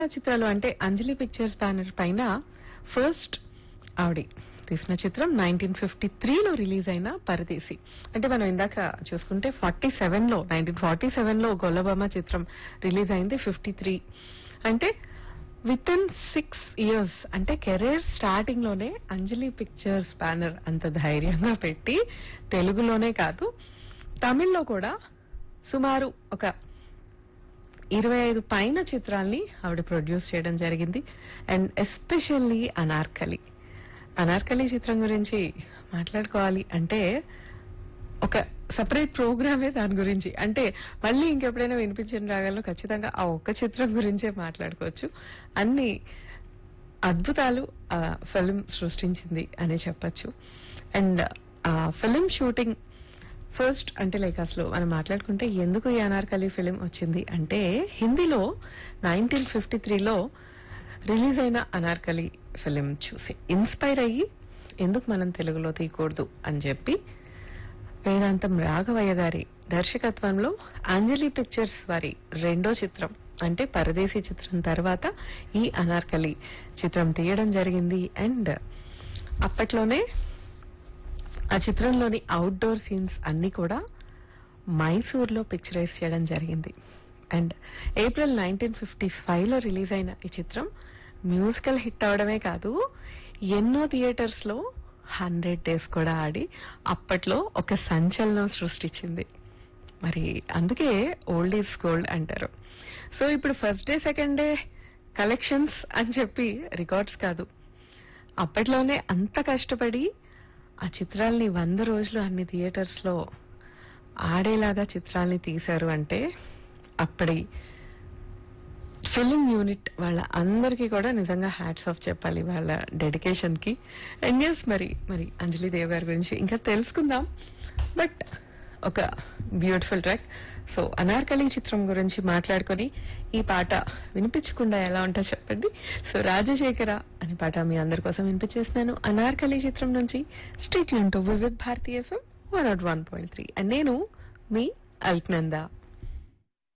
చిత్రాలు అంటే Anjali pictures banner పైన ఫస్ట్ ఆవిడ తీసిన చిత్రం నైన్టీన్ ఫిఫ్టీ త్రీలో రిలీజ్ అయిన పరదేశి అంటే మనం ఇందాక చూసుకుంటే ఫార్టీ సెవెన్ లో నైన్టీన్ ఫార్టీ సెవెన్ లో గొల్లబామ చిత్రం రిలీజ్ అయింది ఫిఫ్టీ త్రీ అంటే విత్ ఇన్ సిక్స్ ఇయర్స్ అంటే కెరీర్ స్టార్టింగ్ లోనే అంజలి పిక్చర్స్ బ్యానర్ అంత ధైర్యంగా పెట్టి తెలుగులోనే కాదు తమిళ్లో కూడా సుమారు ఒక ఇరవై ఐదు పైన చిత్రాల్ని ఆవిడ ప్రొడ్యూస్ చేయడం జరిగింది అండ్ ఎస్పెషల్లీ అనార్కలి అనార్కలి చిత్రం గురించి మాట్లాడుకోవాలి అంటే ఒక సపరేట్ ప్రోగ్రామే దాని గురించి అంటే మళ్ళీ ఇంకెప్పుడైనా వినిపించిన రాగాల్లో ఖచ్చితంగా ఆ ఒక్క చిత్రం గురించే మాట్లాడుకోవచ్చు అన్ని అద్భుతాలు ఆ ఫిలిం సృష్టించింది అని చెప్పొచ్చు అండ్ ఆ ఫిలిం షూటింగ్ ఫస్ట్ అంటే లైక్ అసలు మనం మాట్లాడుకుంటే ఎందుకు ఈ అనార్కలి ఫిలిం వచ్చింది అంటే హిందీలో నైన్టీన్ ఫిఫ్టీ త్రీలో రిలీజ్ అయిన అనార్కలి ఫిలిం చూసి ఇన్స్పైర్ అయ్యి ఎందుకు మనం తెలుగులో తీయకూడదు అని చెప్పి వేదాంతం రాఘవయ్య గారి దర్శకత్వంలో అంజలి పిక్చర్స్ వారి రెండో చిత్రం అంటే పరదేశీ చిత్రం తర్వాత ఈ అనార్కలి చిత్రం తీయడం జరిగింది అండ్ అప్పట్లోనే ఆ చిత్రంలోని అవుట్డోర్ సీన్స్ అన్ని కూడా మైసూర్లో పిక్చరైజ్ చేయడం జరిగింది and April nineteen fifty five లో రిలీజ్ అయిన ఈ చిత్రం మ్యూజికల్ హిట్ అవడమే కాదు ఎన్నో థియేటర్స్ లో హండ్రెడ్ డేస్ కూడా ఆడి అప్పట్లో ఒక సంచలనం సృష్టించింది మరి అందుకే ఓల్డ్ ఈజ్ గోల్డ్ అంటారు సో ఇప్పుడు first day second day collections అని చెప్పి రికార్డ్స్ కాదు అప్పట్లోనే అంత కష్టపడి ఆ చిత్రాల్ని వంద రోజులు అన్ని థియేటర్స్ లో ఆడేలాగా చిత్రాల్ని తీశారు అంటే అప్పటి ఫిలిం యూనిట్ వాళ్ళ అందరికీ కూడా నిజంగా హ్యాట్స్ ఆఫ్ చెప్పాలి వాళ్ళ డెడికేషన్ కి అండ్ ఎస్ మరి మరి అంజలి దేవ్ గారి గురించి ఇంకా తెలుసుకుందాం బట్ ఒక బ్యూటిఫుల్ ట్రాక్ సో అనార్కలి చిత్రం గురించి మాట్లాడుకొని ఈ పాట వినిపించకుండా ఎలా ఉంటా చెప్పండి సో రాజశేఖర అనే పాట మీ అందరి కోసం వినిపించేస్తున్నాను అనార్కలి చిత్రం నుంచి స్ట్రీట్ యూన్ to Vividh Bharatiya FM one nought one point three and నేను మీ అల్క్నందా